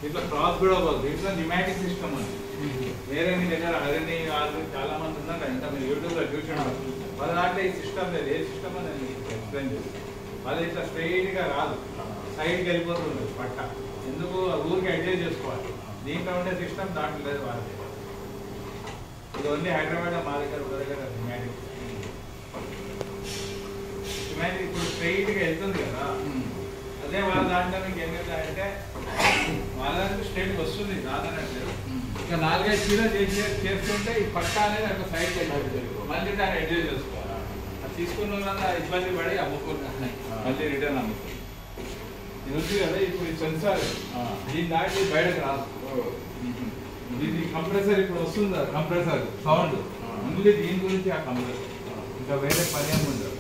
ఇట్లా క్రాస్ కూడా పోదు ఇట్లా న్యూమాటిక్ సిస్టమ్ ఉంది వేరే మీ దగ్గర అరణి వాళ్ళు చాలా మంది ఉన్నారు ఇంకా మీరు యూట్యూబ్లో చూసాడు వాళ్ళ దాంట్లో ఈ సిస్టమ్ లేదు ఏ సిస్టమ్ అని నేను ఎక్స్ప్లెయిన్ చేస్తాను వాళ్ళు ఇట్లా స్ట్రైట్గా రాదు సైడ్కి వెళ్ళిపోతుంది పట్ట ఎందుకు ఆ ఊరికి అడ్జస్ట్ చేసుకోవాలి దీంట్లో ఉండే సిస్టమ్ దాంట్లో లేదు వాళ్ళకి ఇది ఓన్లీ హైదరాబాద్ మా దగ్గర ఒక దగ్గర న్యూమాటిక్ న్యూమాటిక్ ఇప్పుడు స్ట్రైట్గా వెళ్తుంది కదా అదే వాళ్ళ దాంట్లో మీకు ఏం అంటే వాళ్ళ దాంట్లో స్ట్రైట్ వస్తుంది రాదనట్లేదు ఇంకా నాలుగైదు కిలో చేసి చేస్తుంటే ఈ పట్ట అనేది ఒక సైడ్ మళ్ళీ దాన్ని అడ్జస్ట్ చేసుకోవాలి అది తీసుకున్న వాళ్ళంతా ఇబ్బంది పడి అమ్ముకున్నారు మళ్ళీ రిటర్న్ అమ్ముతారు ఇది ఉంది కదా ఇప్పుడు ఈ సెన్సార్ దీని దాటి బయటకు రాదు ఇది కంప్రెసర్ ఇప్పుడు వస్తుంది కంప్రెసర్ సౌండ్ ఓన్లీ దీని గురించి ఆ కంప్రెసర్ ఇంకా వేరే పని ఏమి ఉండదు